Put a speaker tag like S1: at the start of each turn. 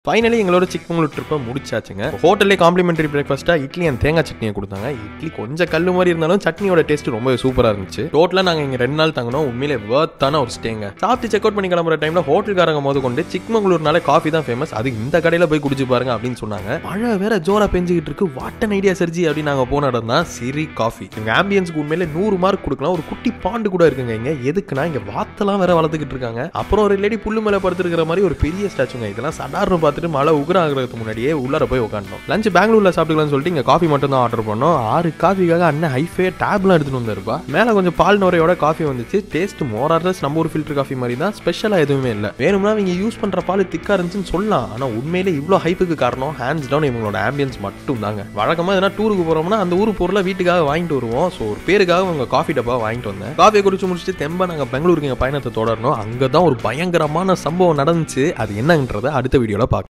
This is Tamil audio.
S1: ஃபைனலி எங்களோட சிக்மங்களூர் ட்ரிப்பை முடிச்சாச்சுங்க ஹோட்டல்லே காம்ப்ளிமெண்டரி பிரேக்ஃபாஸ்ட்டா இட்லி அண்ட் தேங்காய் சட்னியை கொடுத்தாங்க இட்லி கொஞ்சம் கல்லு மாதிரி இருந்தாலும் சட்னியோட டேஸ்ட் ரொம்ப சூப்பராக இருந்துச்சு டோட்டலாக நாங்கள் இங்கே ரெண்டு நாள் தங்கினோம் உண்மையிலே வேர்த்தான ஒரு ஸ்டேங்க சாப்பிட்டு செக் அவுட் பண்ணி கிளம்புற டைமில் ஹோட்டல்காரங்க போது கொண்டு சிக்மங்களூர்னால காஃபி தான் ஃபேமஸ் அது இந்த கடையில் போய் குடிச்சு பாருங்க அப்படின்னு சொன்னாங்க மழை வேற ஜோரா பெஞ்சுக்கிட்டு இருக்கு வாட்டன் ஐடியா சர்ஜி அப்படின்னு நாங்கள் போன இடம் தான் சிரி காஃபி எங்கள் ஆம்பியன்ஸ்க்கு உண்மையிலே நூறு மார்க் கொடுக்கலாம் ஒரு குட்டி பாண்டு கூட இருக்குங்க இங்க எதுக்குன்னா இங்க வாத்தெல்லாம் வேற வளர்த்துக்கிட்டு இருக்காங்க அப்புறம் ஒரு லேடி புல்லு மேல படுத்துருக்கிற மாதிரி ஒரு பெரிய ஸ்டாச்சுங்க இதெல்லாம் சடார்னு பார்த்துட்டு மழை உக்ர ஆகிறதுக்கு முன்னாடியே உள்ளார போய் உட்காந்தோம் லஞ்ச் பெங்களூர்ல சாப்பிட்டுக்கலாம்னு சொல்லிட்டு இங்க காஃபி மட்டும் தான் ஆர்டர் பண்ணோம் ஆறு காஃபிக்காக அண்ணன் ஹைஃபே டேப்லாம் எடுத்துட்டு வந்திருப்பா மேல கொஞ்சம் பால் நுரையோட காஃபி வந்துச்சு டேஸ்ட் மோரார்லஸ் நம்ம ஒரு ஃபில்டர் காஃபி மாதிரி தான் ஸ்பெஷலா எதுவுமே இல்லை வேணும்னா நீங்க யூஸ் பண்ற பால் திக்கா இருந்துச்சுன்னு சொல்லலாம் ஆனா உண்மையிலே இவ்வளோ ஹைப்புக்கு காரணம் ஹேண்ட்ஸ் டவுன் இவங்களோட ஆம்பியன்ஸ் மட்டும் தாங்க வழக்கமா எதனா டூருக்கு போறோம்னா அந்த ஊர் பொருளை வீட்டுக்காக வாங்கிட்டு வருவோம் ஸோ ஒரு பேருக்காக உங்க காஃபி டப்பா வாங்கிட்டு வந்தேன் காஃபியை குடிச்சு முடிச்சுட்டு தெம்ப நாங்கள் பெங்களூருக்கு எங்கள் பயணத்தை தொடரணும் அங்கே தான் ஒரு பயங்கரமான சம்பவம் நடந்துச்சு அது என்னன்றதை அடுத்த வீடியோவில் பார்க்கலாம்